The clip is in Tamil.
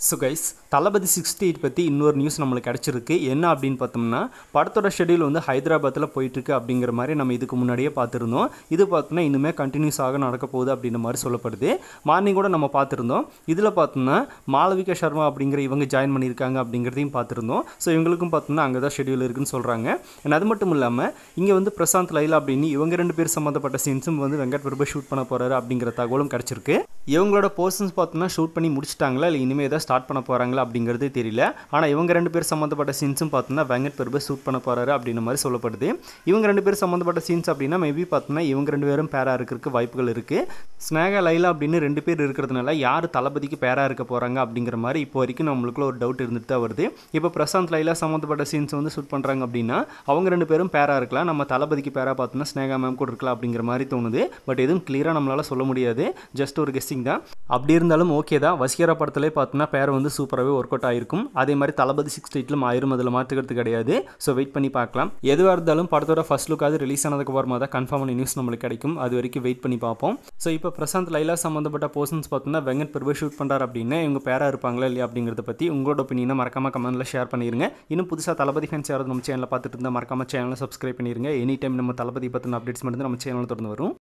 so guys Thalapathy sixty eight பற்றி இன்னொரு நியூஸ் நம்மளுக்கு கிடச்சிருக்கு என்ன அப்படின்னு பார்த்தோம்னா படத்தோட ஷெடியூல் வந்து ஹைதராபாத்தில் போயிட்டுருக்கு அப்படிங்கிற மாதிரி நம்ம இதுக்கு முன்னாடியே பார்த்துருந்தோம் இது பார்த்தோம்னா இன்னுமே கண்டினியூஸாக நடக்க போகுது அப்படின்ற மாதிரி சொல்லப்படுது மார்னிங் கூட நம்ம பார்த்துருந்தோம் இதில் பார்த்தோம்னா மாளவிகா சர்மா அப்படிங்கிற இவங்க ஜாயின் பண்ணியிருக்காங்க அப்படிங்கிறதையும் பார்த்துருந்தோம் ஸோ இவங்களுக்கும் பார்த்தோம்னா அங்கே தான் ஷெடியூல் இருக்குன்னு சொல்கிறாங்க அண்ட் அது மட்டும் இல்லாமல் இங்கே வந்து பிரசாந்த் லைலா அப்படின்னு இவங்க ரெண்டு பேர் சம்மந்தப்பட்ட சீன்ஸும் வந்து வெங்கட் பிரபு ஷூட் பண்ண போகிறாரு அப்படிங்கிற தகவலும் கிடச்சிருக்கு இவங்களோட போர்ஷன்ஸ் பார்த்தோம்னா ஷூட் பண்ணி முடிச்சிட்டாங்களா இல்லை இனிமேல் ஏதாவது ஸ்டார்ட் பண்ண போகிறாங்களா அப்படிங்கிறதே தெரியல ஆனால் இவங்க ரெண்டு பேர் சம்மந்தப்பட்ட சீன்ஸும் பார்த்தோம்னா வெங்கட் பிரபு ஷூட் பண்ண போகிறாரு அப்படின்ற மாதிரி சொல்லப்படுது இவங்க ரெண்டு பேர் சம்மந்தப்பட்ட சீன்ஸ் அப்படின்னா மேபி பார்த்தோம்னா இவங்க ரெண்டு பேரும் பேராக இருக்கிறதுக்கு வாய்ப்புகள் இருக்குது ஸ்னேகா லைலா அப்படின்னு ரெண்டு பேர் இருக்கிறதுனால யார் தளபதிக்கு பேராக இருக்க போகிறாங்க அப்படிங்கிற மாதிரி இப்போ வரைக்கும் நம்மளுக்குள்ள ஒரு டவுட் இருந்துட்டு தான் வருது இப்போ பிரசாந்த் லைலா சம்மந்தப்பட்ட சீன்ஸ் வந்து ஷூட் பண்ணுறாங்க அப்படின்னா அவங்க ரெண்டு பேரும் பேராக இருக்கலாம் நம்ம தளபதிக்கு பேராக பார்த்தோம்னா ஸ்னேகா மேம் கூட இருக்கலாம் அப்படிங்கிற மாதிரி தோணுது பட் எதுவும் கிளியராக நம்மளால் சொல்ல முடியாது ஜஸ்ட் ஒரு கெஸ்டிங் தான் அப்படி இருந்தாலும் ஓகே தான் வசீகரா படத்திலே பார்த்தோன்னா பேர் வந்து சூப்பராகவே ஒர்க் அவுட் ஆயிருக்கும் அதே மாதிரி தளபதி சிக்ஸ் எயிட்லும் ஆயிரும் அதில் மாற்றுக்கிறது கிடையாது ஸோ வெயிட் பண்ணி பார்க்கலாம் எதுவாக இருந்தாலும் படத்தோட ஃபர்ஸ்ட் லுக்காவது ரிலீஸ் ஆனதுக்கு அப்புறமா தான் கன்ஃபார்மான நியூஸ் நம்மளுக்கு கிடைக்கும் அது வரைக்கும் வெயிட் பண்ணி பார்ப்போம் ஸோ இப்போ பிரசாந்த் லைலா சம்மந்தப்பட்ட போர்ஷன்ஸ் பார்த்தோம்னா வெங்கட் பிரபு ஷூட் பண்ணுறாரு அப்படின்னா இவங்க பேராக இருப்பாங்களா இல்லையா அப்படிங்கிறத பற்றி உங்களோட ஒப்பீனியனை மறக்காம கமெண்ட்டில் ஷேர் பண்ணிருங்க இன்னும் புதுசாக தளபதி ஃபேன்ஸ் யாராவது நம்ம சேனலில் பார்த்துட்டு இருந்தால் மறக்காம சேனலை சப்ஸ்கிரைப் பண்ணிருங்க எனி டைம் நம்ம தளபதி பற்றின அப்டேட்ஸ் மட்டும் நம்ம சேனலில் தொடர்ந்து வரும்